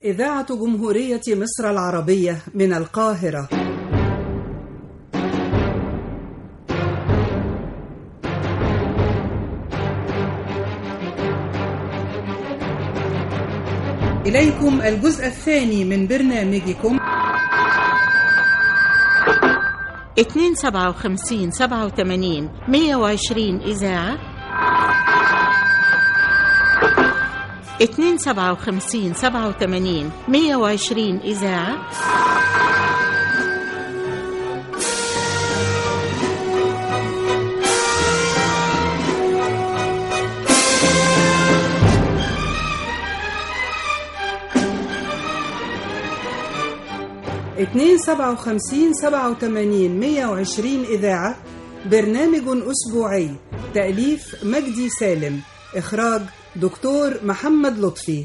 إذاعة جمهورية مصر العربية من القاهرة إليكم الجزء الثاني من برنامجكم 257 87 120 إذاعة 257 87 120 إذاعة اتنين سبعة وخمسين سبعة وتمانين مية وعشرين إذاعة برنامج أسبوعي تأليف مجدي سالم إخراج دكتور محمد لطفي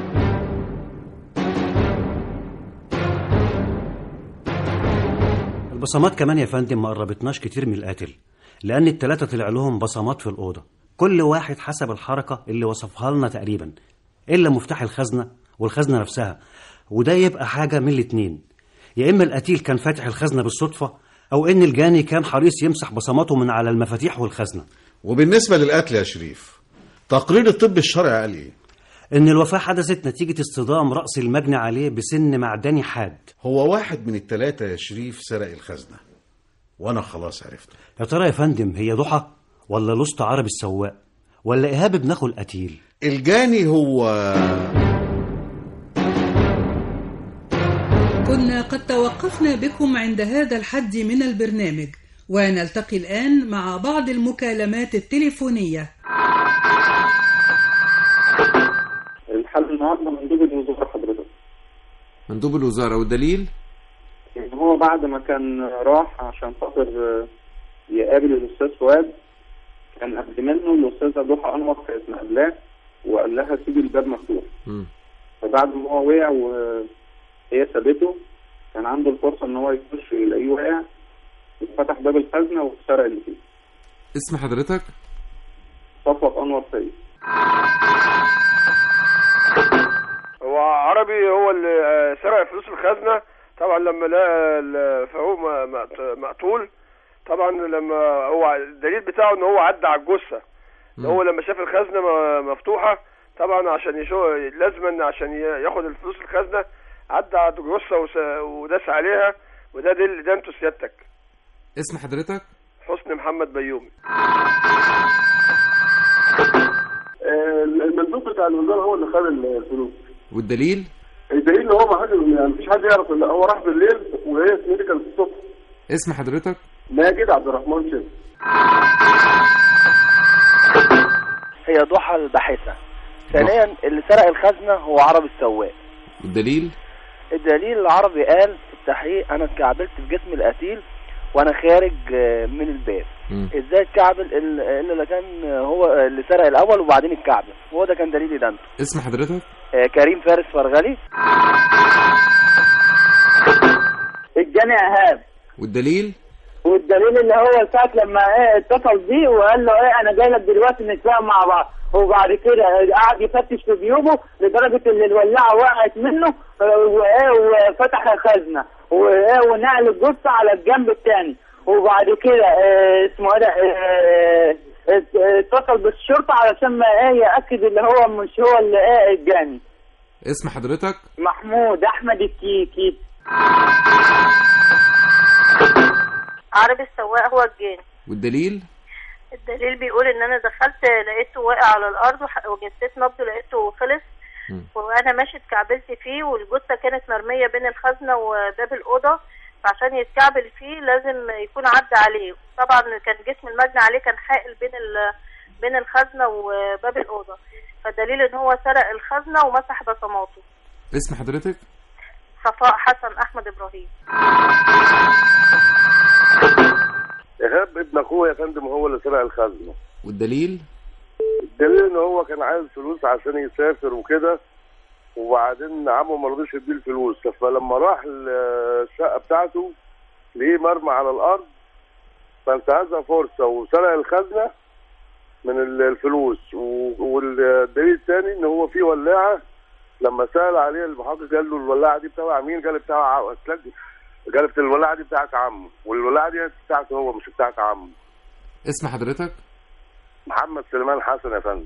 البصمات كمان يا فندم ما قربتناش كتير من القاتل لأن التلاتة طلع لهم بصمات في الأوضة كل واحد حسب الحركة اللي وصفها لنا تقريبا إلا مفتاح الخزنة والخزنة نفسها وده يبقى حاجة من الاتنين يا إما القتيل كان فاتح الخزنة بالصدفة أو إن الجاني كان حريص يمسح بصماته من على المفاتيح والخزنة وبالنسبة للقتل يا شريف تقرير الطب الشرعي قال ايه إن الوفاة حدثت نتيجة اصطدام رأس المجني عليه بسن معدني حاد هو واحد من التلاتة يا شريف سرق الخزنة وانا خلاص عرفته يا ترى يا فندم هي ضحى ولا لصت عربي السواق ولا إيهاب ابن أخو القتيل الجاني هو كنا قد توقفنا بكم عند هذا الحد من البرنامج ونلتقي الآن مع بعض المكالمات التليفونية الحل النهارده مندوب الوزاره حضرتك مندوب الوزارة والدليل يعني هو بعد ما كان راح عشان خاطر يقابل الاستاذ فؤاد كان قبل منه الاستاذه ضحى انور كانت مقابلاه وقال لها سيبي الباب مفتوح مم. فبعد ما هو وقع وهي سابته كان عنده الفرصه ان هو يخش يلاقيه واقع فتح باب الخزنه وسرق اللي فيه اسم حضرتك صفوت انور سيد هو عربي هو اللي آه، سرق فلوس الخزنة طبعا لما لقى الفاروق م- مقت- مقتول طبعا لما هو الدليل بتاعه ان هو عدى على الجثة إن هو لما شاف الخزنة م- مفتوحة طبعا عشان يشو لازما عشان ي- ياخد الفلوس الخزنة عدى على الجثة وس- وداس عليها وده دل ده انتوا سيادتك اسم حضرتك حسني محمد بيومي المندوب بتاع الوزاره هو اللي خد الفلوس والدليل الدليل ان هو ما حد يعني مفيش حد يعرف ان هو راح بالليل وهي سميتي كانت الصبح اسم حضرتك ماجد عبد الرحمن شيخ هي ضحى الباحثة ثانيا اللي سرق الخزنة هو عربي السواق والدليل الدليل العربي قال في التحقيق انا اتكعبلت في جسم القتيل وانا خارج آه، من الباب مم. ازاي اتكعبل ال- الا اللي كان آه، هو اللي سرق الاول وبعدين اتكعبل هو ده كان دليلي ده اسم حضرتك آه، كريم فارس فرغلي الجاني ايهاب والدليل والدليل اللي هو ساعة لما ايه اتصل بيه وقال له ايه انا جاي لك دلوقتي نتفاهم مع بعض وبعد كده قعد يفتش في جيوبه لدرجة ان الولاعة وقعت منه اه، وايه وفتح الخزنة وايه ونقل الجثة على الجنب الثاني وبعد كده اه، اسمه ايه ده اه، ات- اتصل بالشرطة علشان ما ايه يأكد اللي هو مش هو اللي ايه الجاني اسم حضرتك محمود احمد الكيكي عربي السواق هو الجاني والدليل الدليل بيقول ان انا دخلت لقيته واقع على الارض وح- وجسيت نبضه لقيته خلص مم. وانا ماشي اتكعبلت فيه والجثه كانت مرميه بين الخزنه وباب الاوضه فعشان يتكعبل فيه لازم يكون عدى عليه طبعا كان جسم المجني عليه كان حائل بين ال... بين الخزنه وباب الاوضه فالدليل ان هو سرق الخزنه ومسح بصماته اسم حضرتك صفاء حسن احمد ابراهيم ايهاب ابن اخوه يا فندم هو اللي سرق الخزنة والدليل الدليل ان هو كان عايز فلوس عشان يسافر وكده وبعدين عمه ما رضيش يديه الفلوس فلما راح ال- الشقه بتاعته لقيه مرمى على الارض فانتهزها فرصه وسرق الخزنه من ال- الفلوس و- والدليل الثاني ان هو في ولاعه لما سال عليه المحقق قال له الولاعه دي بتاع مين قال بتاع ع- اتلجت قالت الولاعه دي بتاعت عمه والولاعه دي بتاعته هو مش بتاعت عمه اسم حضرتك محمد سليمان حسن يا فندم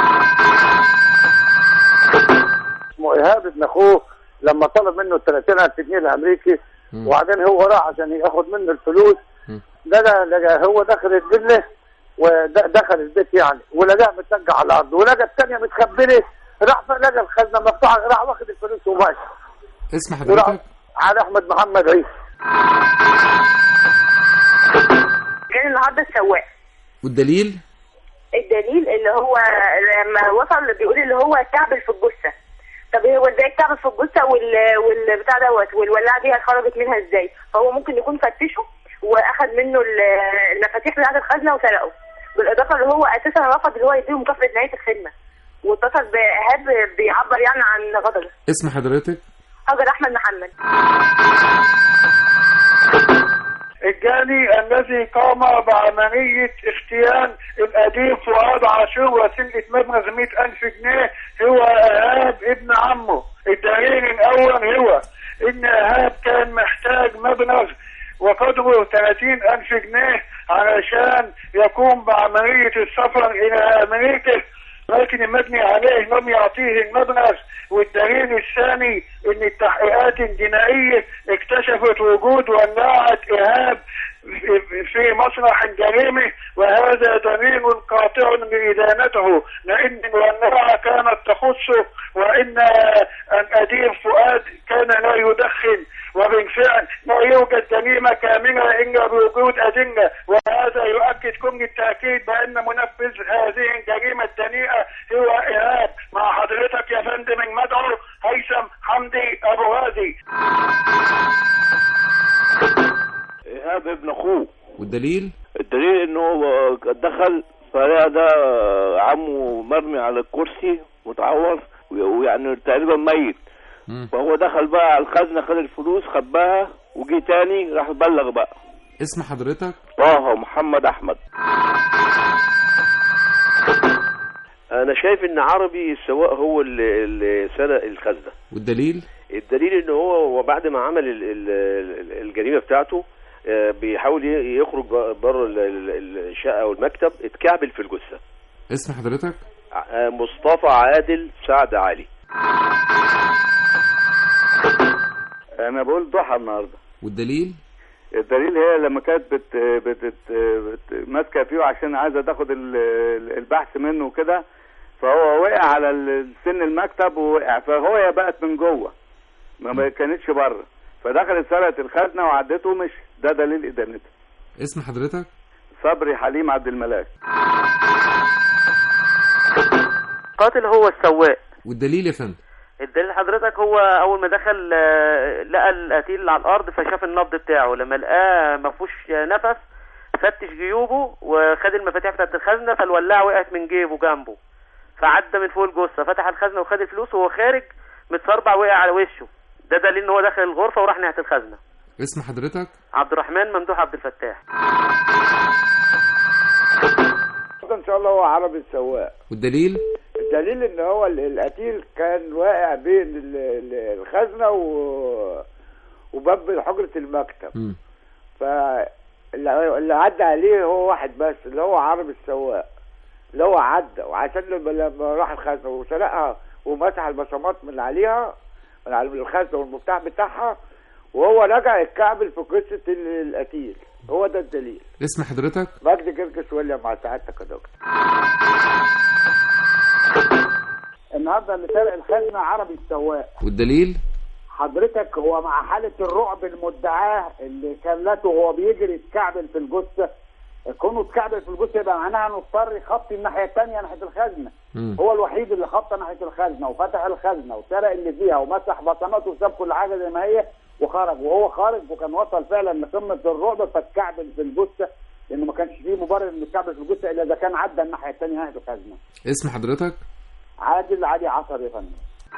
اسمه ايهاب ابن اخوه لما طلب منه ال 30000 جنيه الامريكي وبعدين هو راح عشان ياخد منه الفلوس لقى لقى هو دخل الفيلا ودخل البيت يعني ولقاه متسجع على الارض ولقى الثانيه متخبره راح لقى الخزنه مفتوحه راح واخد الفلوس وماشي اسم حضرتك على احمد محمد عيسى كان النهارده السواق والدليل الدليل اللي هو لما وصل بيقول اللي هو كعبل في الجثه طب هو ازاي كعبل في الجثه وال والبتاع دوت والولاعه دي خرجت منها ازاي فهو ممكن يكون فتشه واخد منه ال- المفاتيح بتاعه الخزنه وسرقه بالاضافه اللي هو اساسا رفض اللي هو يديله مكافاه نهايه الخدمه واتصل بايهاب بيعبر يعني عن غضبه اسم حضرتك هاجر احمد محمد الجاني الذي قام بعملية اختيان الأديب فؤاد عاشور وسلة مبلغ 100000 جنيه هو إيهاب ابن عمه الدليل الأول هو إن إيهاب كان محتاج مبلغ وقدره 30000 جنيه علشان يقوم بعملية السفر إلى أمريكا لكن المبني عليه لم يعطيه المبلغ والدليل الثاني ان التحقيقات الجنائية اكتشفت وجود ولاعة ارهاب في- في مسرح الجريمة وهذا دليل قاطع لإدانته لأن الولاعة كانت تخصه وإن الأديب فؤاد كان لا يدخن وبالفعل لا يوجد جريمة كاملة إلا بوجود أدلة وهذا يؤكد كل التأكيد بأن منفذ هذه الجريمة الدنيئة هو إرهاب مع حضرتك يا فندم المدعو هيثم حمدي أبو غازي ايهاب ابن اخوه والدليل الدليل انه هو دخل فلقى ده عمه مرمي على الكرسي متعور ويعني تقريبا ميت فهو دخل بقى على الخزنه خد الفلوس خباها وجي تاني راح بلغ بقى اسم حضرتك طه محمد احمد انا شايف ان عربي السواق هو اللي, اللي سرق الخزنه والدليل الدليل ان هو وبعد ما عمل ال- ال- ال- الجريمه بتاعته آه، بيحاول ي- يخرج بره ال- ال- الشقه والمكتب اتكعبل في الجثه اسم حضرتك آه، مصطفى عادل سعد علي أنا بقول ضحى النهاردة والدليل الدليل هي لما كانت بت بت بت ماسكه فيه عشان عايزه تاخد ال- ال- البحث منه وكده فهو وقع على ال- سن المكتب ووقع فهو هي بقت من جوه ما ما كانتش بره فدخلت سرقت الخزنه وعدته ومشي ده دليل ادانتها اسم حضرتك صبري حليم عبد الملاك قاتل هو السواق والدليل يا فندم الدليل حضرتك هو اول ما دخل آه، لقى القتيل على الارض فشاف النبض بتاعه لما لقاه ما فيهوش نفس فتش جيوبه وخد المفاتيح بتاعت الخزنه فالولاعه وقعت من جيبه جنبه فعدى من فوق الجثه فتح الخزنه وخد الفلوس وهو خارج متسربع وقع على وشه ده دليل ان هو دخل الغرفه وراح ناحيه الخزنه اسم حضرتك عبد الرحمن ممدوح عبد الفتاح ان شاء الله هو عربي السواق والدليل الدليل ان هو ال- القتيل كان واقع بين ال- ال- الخزنه و... وباب حجره المكتب مم. فاللي اللي عدى عليه هو واحد بس اللي هو عربي السواق اللي هو عدى وعشان لما لما راح الخزنه وسرقها ومسح البصمات من عليها من على الخزنه والمفتاح بتاعها وهو رجع الكعبل في قصه ال- القتيل هو ده الدليل اسم حضرتك مجدي جرجس ويليام مع سعادتك يا دكتور النهارده اللي سرق الخزنه عربي السواق والدليل حضرتك هو مع حالة الرعب المدعاه اللي كلته وهو بيجري اتكعبل في الجثة كونه اتكعبل في الجثة يبقى معناها انه اضطر يخطي الناحية الثانية ناحية الخزنة مم. هو الوحيد اللي خطى ناحية الخزنة وفتح الخزنة وسرق اللي فيها ومسح بصماته وساب كل حاجة زي ما هي وخرج وهو خارج وكان وصل فعلا لقمة الرعب فاتكعبل في الجثة لانه ما كانش فيه مبرر انه يتكعبل في الجثة الا اذا كان عدى الناحية الثانية ناحية الخزنة اسم حضرتك عادل علي عصر يا فندم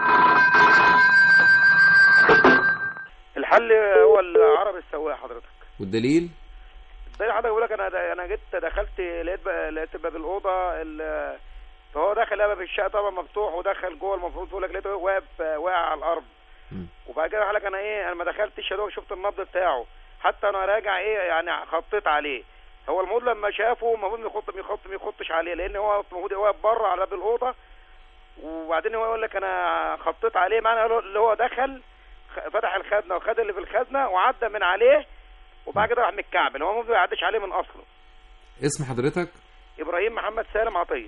الحل هو العربي السواق حضرتك والدليل زي حضرتك بقول لك انا انا جيت دخلت لقيت ب- لقيت باب الاوضه ال- فهو دخل لقى باب الشقه طبعا مفتوح ودخل جوه المفروض يقول لك لقيته واقف آه، واقع على الارض وبعد كده قال لك انا ايه انا ما دخلتش يا دوب شفت النبض بتاعه حتى انا راجع ايه يعني خطيت عليه هو المفروض لما شافه المفروض ما يخط ما يخط ما يخطش عليه لان هو المفروض واقف بره على باب الاوضه وبعدين هو يقول لك انا خطيت عليه معنى اللي هو دخل خ- فتح الخزنه وخد اللي في الخزنه وعدى من عليه وبعد كده راح متكعبل هو المفروض ما يعديش عليه من اصله اسم حضرتك ابراهيم محمد سالم عطيه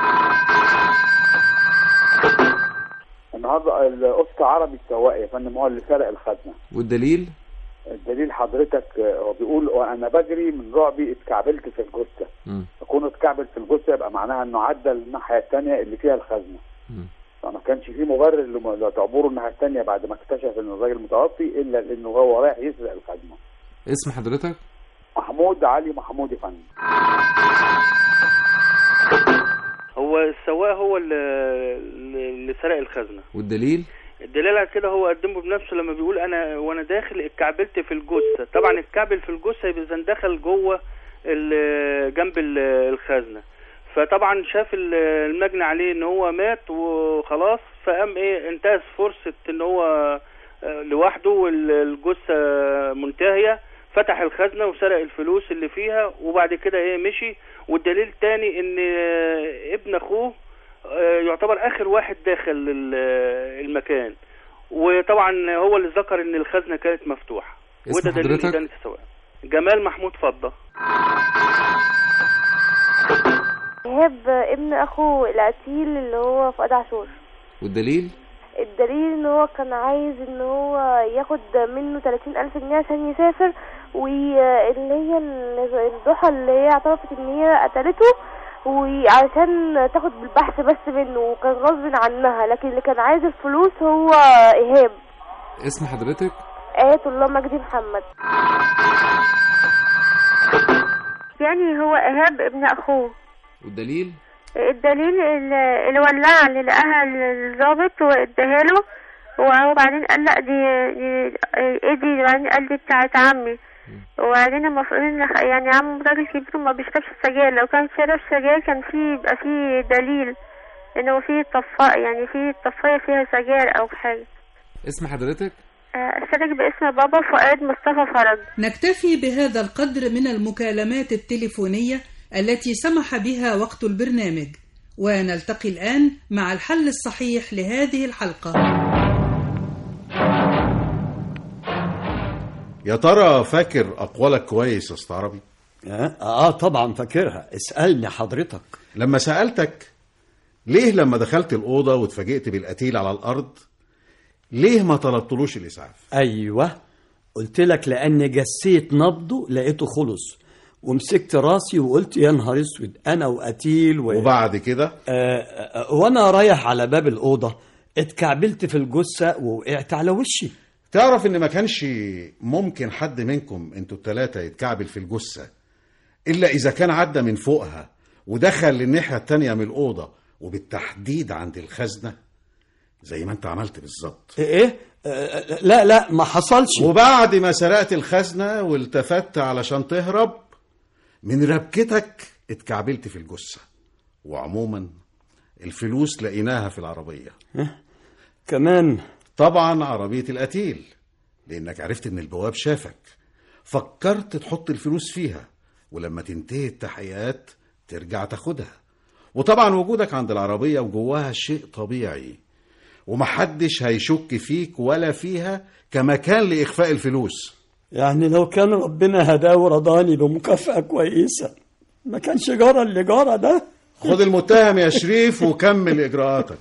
النهارده القسط عربي السواق يا فندم هو اللي سرق الخزنه والدليل الدليل حضرتك آه، هو بيقول وانا بجري من رعبي اتكعبلت في الجثه مم. كونه اتكعبل في الجثه يبقى معناها انه عدى الناحيه الثانيه اللي فيها الخزنه فما كانش فيه مبرر لم- لتعبره الناحيه الثانيه بعد ما اكتشف ان الراجل متوفي الا لانه هو رايح يسرق الخزنه اسم حضرتك محمود علي محمود يا فندم هو السواق هو اللي, اللي سرق الخزنه والدليل الدليل على كده هو قدمه بنفسه لما بيقول انا وانا داخل اتكعبلت في الجثه طبعا الكعبل في الجثه يبقى اذا دخل جوه ال- جنب ال- الخزنه فطبعا شاف ال- المجني عليه ان هو مات وخلاص فقام ايه انتهز فرصه ان هو آه، لوحده والجثه منتهيه فتح الخزنه وسرق الفلوس اللي فيها وبعد كده ايه مشي والدليل الثاني ان آه، ابن اخوه آه، يعتبر اخر واحد داخل ال- المكان وطبعا هو اللي ذكر ان الخزنه كانت مفتوحه اسم وده دليل حضرتك؟ ادانه السواق جمال محمود فضه إيهاب ابن أخو القتيل اللي هو فؤاد عاشور والدليل الدليل ان هو كان عايز ان هو ياخد منه 30 ألف جنيه عشان يسافر واللي هي الضحى اللي هي اعترفت ان هي قتلته وعشان تاخد بالبحث بس منه وكان غصب عنها لكن اللي كان عايز الفلوس هو إيهاب اسم حضرتك آية الله مجدي محمد يعني هو إيهاب ابن أخوه والدليل الدليل ال- الولاعة اللي لقاها الظابط واداها له وبعدين قال لا دي, دي ايه دي بعدين قال دي بتاعت عمي وبعدين المفروض ان خ- يعني عمه راجل كبير وما بيشربش السجاير لو كان شرب سجاير كان في يبقى في دليل انه في طفاء يعني في طفاية فيها سجاير او حاجة اسم حضرتك آه، اشترك باسم بابا فؤاد مصطفى فرج نكتفي بهذا القدر من المكالمات التليفونية التي سمح بها وقت البرنامج ونلتقي الآن مع الحل الصحيح لهذه الحلقة يا ترى فاكر أقوالك كويس يا أسطى عربي؟ آه طبعا فاكرها اسألني حضرتك لما سألتك ليه لما دخلت الأوضة واتفاجئت بالقتيل على الأرض ليه ما طلبتلوش الإسعاف؟ أيوة قلت لك لأني جسيت نبضه لقيته خلص ومسكت راسي وقلت يا نهار اسود أنا وقتيل و... وبعد كده آه آه، وأنا رايح على باب الأوضة اتكعبلت في الجثة ووقعت على وشي تعرف إن ما كانش ممكن حد منكم انتوا التلاتة يتكعبل في الجثة إلا إذا كان عدى من فوقها ودخل للناحية التانية من الأوضة وبالتحديد عند الخزنة زي ما أنت عملت بالظبط إيه؟ آه لا لا ما حصلش وبعد ما سرقت الخزنة والتفت علشان تهرب من ربكتك اتكعبلت في الجثة وعموما الفلوس لقيناها في العربية كمان طبعا عربية القتيل لأنك عرفت إن البواب شافك فكرت تحط الفلوس فيها ولما تنتهي التحقيقات ترجع تاخدها وطبعا وجودك عند العربية وجواها شيء طبيعي ومحدش هيشك فيك ولا فيها كمكان لإخفاء الفلوس يعني لو كان ربنا هداه ورضاني بمكافأة كويسة ما كانش جرى اللي جرى ده خد المتهم يا شريف وكمل إجراءاتك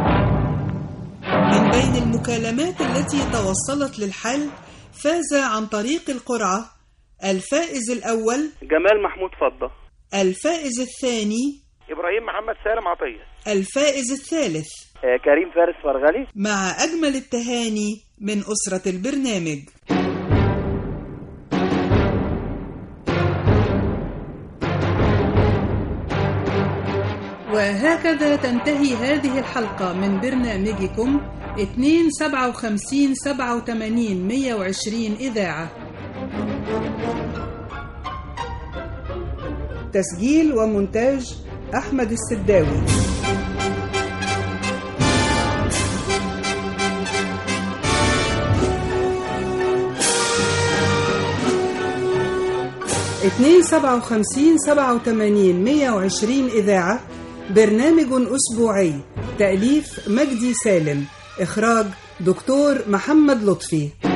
من بين المكالمات التي توصلت للحل فاز عن طريق القرعة الفائز الأول جمال محمود فضه الفائز الثاني ابراهيم محمد سالم عطيه الفائز الثالث آه، كريم فارس فرغلي مع أجمل التهاني من أسرة البرنامج وهكذا تنتهي هذه الحلقة من برنامجكم 257 87 120 إذاعة تسجيل ومونتاج أحمد السداوي 257 87 120 إذاعة برنامج أسبوعي تأليف مجدي سالم إخراج دكتور محمد لطفي